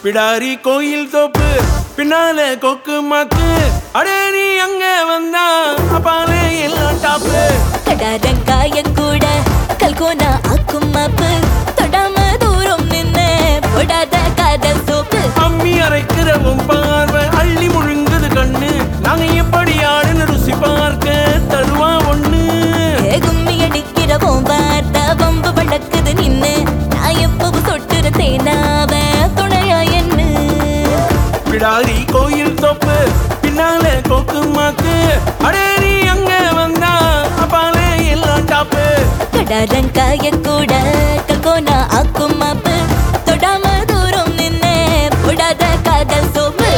பிடாரி கோயில் தோப்பு பின்னால கொக்கு மாக்கு அடே நீ அங்க வந்தா அப்பாலே எல்லாம் டாப்பு கடாரங்காய கூட கல்கோனா ஆக்கும் மாப்பு தொடாம தூரம் நின்னு போடாத காதல் சோப்பு அம்மி அரைக்கிற உன் பார்வை அள்ளி முழுங்குது கண்ணு நாங்க எப்படி ஆடுன்னு ருசி பார்க்க தருவா ஒண்ணு ஏ கும்மி அடிக்கிற உன் வார்த்தை வம்பு வளர்க்குது நின்னு நான் எப்பவும் சொட்டுற தேனாவ துணையா என்ன பிடாரி கோயில் தோப்பு பின்னால கொக்கு மாக்கு அடே நீ அங்க வந்தா அப்பாலே எல்லாம் டாப்பு கடாரங்காய கூட கல்கோனா ஆக்கும் மாப்பு தொடாம தூரம் நின்னு போடாத காதல் சோப்பு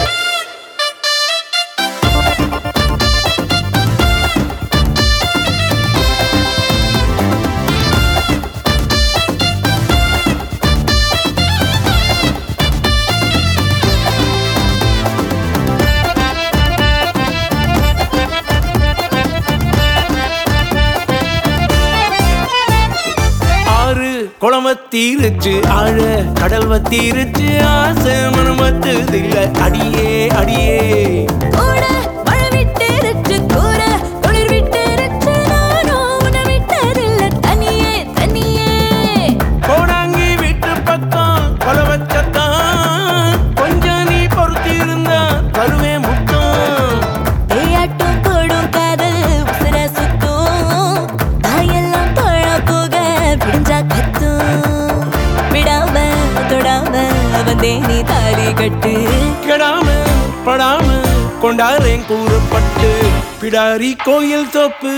ஆறு குளம் வத்தீருச்சு ஆழ கடல் வத்தீருச்சு ஆசை மனம் வத்துதில்ல அடியே அடியே ஓட மழை விட்டுருச்சு கூற குளிர் விட்டுருச்சு நானும் உன்னை விட்டதில்ல தனியே தனியே கோடாங்கி வீட்டு பக்கம் கொல வச்சத்தான் கொஞ்சம் நீ பொறுத்தி இருந்தா தருவே முத்தம் தேயாட்டும் போடும் காதல் உசுர சுத்தும் தாயெல்லாம் தொழ போக விடிஞ்சா கத்தும் விடாம தொடாம வந்தே நீ தாலி கட்டு கெடாம படாம கொண்டாரேன் கூறப்பட்டு பிடாரி கோயில் தோப்பு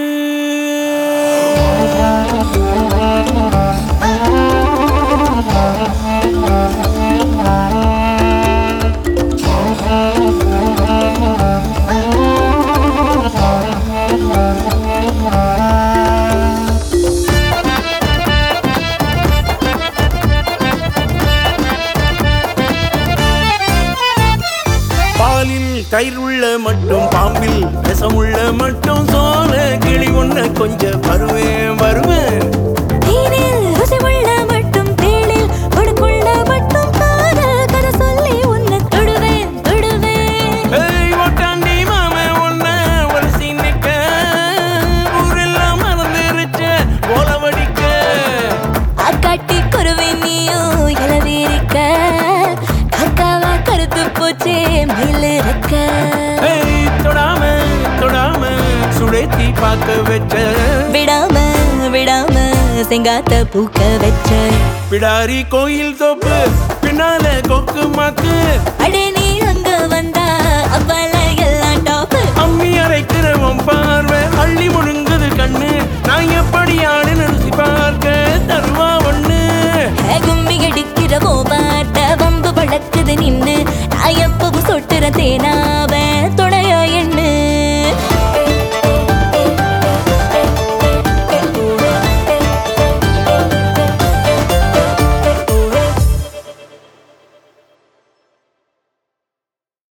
பாலில் தயிர் உள்ள மட்டும் பாம்பில் விஷமுள்ள மட்டும் சோழ கிளி ஒண்ண கொஞ்சம் வருவேன் வருவேன் தேனில் ருசியுள்ள மட்டும் தேனில் கொடுக்குள்ள மட்டும் காதல் கதை சொல்லி உன்னை தொடுவேன் தொடுவேன் ஏய் ஒட்டாண்டி மாமன் ஒன்ன வரிசை நிக்க ஊரெல்லாம் மறந்துருச்ச ஓலவடிக்க ஆக்காட்டி குருவி நீயும் இளவீரிக்க காக்காவா கருத்து போச்சே மயில் இருக்க ஏய் தொடாம தொடாம சுடேத்தி பார்க்க வச்ச விடாம விடாம செங்காத்த பூக்க வச்ச பிடாரி கோயில் தோப்பு பின்னால கொக்கு மாக்கு அடே நீ அங்க வந்தா அவ்வால எல்லாம் டாப்பு அம்மி அரைக்கிறவன் பார்வை அள்ளி முழுங்குது கண்ணு நான் எப்படி